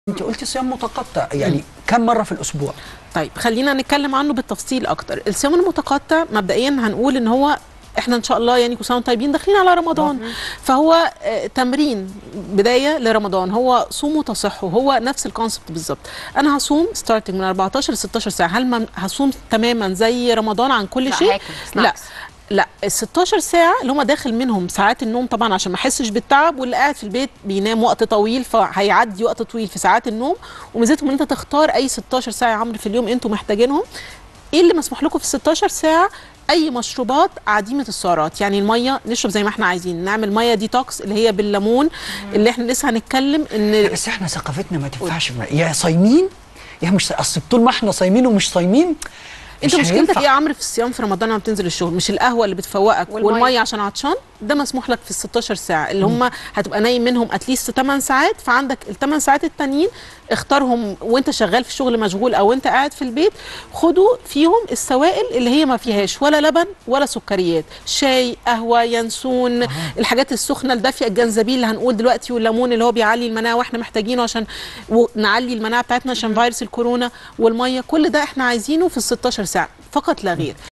انت قلتي صيام متقطع يعني كم مره في الاسبوع طيب خلينا نتكلم عنه بالتفصيل اكتر الصيام المتقطع مبدئيا هنقول ان هو احنا ان شاء الله يعني كل سنه وانتم طيبين داخلين على رمضان فهو آه، تمرين بدايه لرمضان هو صوموا تصحوا هو نفس الكونسبت بالظبط انا هصوم ستارتنج من 14 ل 16 ساعه هل من- هصوم تماما زي رمضان عن كل لا، شيء هاكل لا snacks. لا ال 16 ساعة اللي هم داخل منهم ساعات النوم طبعا عشان ما احسش بالتعب واللي قاعد في البيت بينام وقت طويل فهيعدي وقت طويل في ساعات النوم وميزتهم ان انت تختار اي 16 ساعة يا عمرو في اليوم انتوا محتاجينهم ايه اللي مسموح لكم في 16 ساعة اي مشروبات عديمة السعرات يعني المية نشرب زي ما احنا عايزين نعمل مية ديتوكس اللي هي بالليمون اللي احنا لسه هنتكلم ان بس احنا ثقافتنا ما تنفعش يا صايمين يا مش اصل طول ما احنا صايمين ومش صايمين انت مش مشكلتك هينفع. ايه يا عمرو في الصيام في رمضان لما بتنزل الشغل مش القهوه اللي بتفوقك والمية. والميه عشان عطشان ده مسموح لك في ال 16 ساعه اللي هم هتبقى نايم منهم اتليست 8 ساعات فعندك ال 8 ساعات التانيين اختارهم وانت شغال في الشغل مشغول او انت قاعد في البيت خدوا فيهم السوائل اللي هي ما فيهاش ولا لبن ولا سكريات شاي قهوه ينسون الحاجات السخنه الدافيه الجنزبيل اللي هنقول دلوقتي والليمون اللي هو بيعلي المناعه واحنا محتاجينه عشان و- نعلي المناعه بتاعتنا عشان فيروس الكورونا والميه كل ده احنا عايزينه في ال 16 ساعه فقط لا غير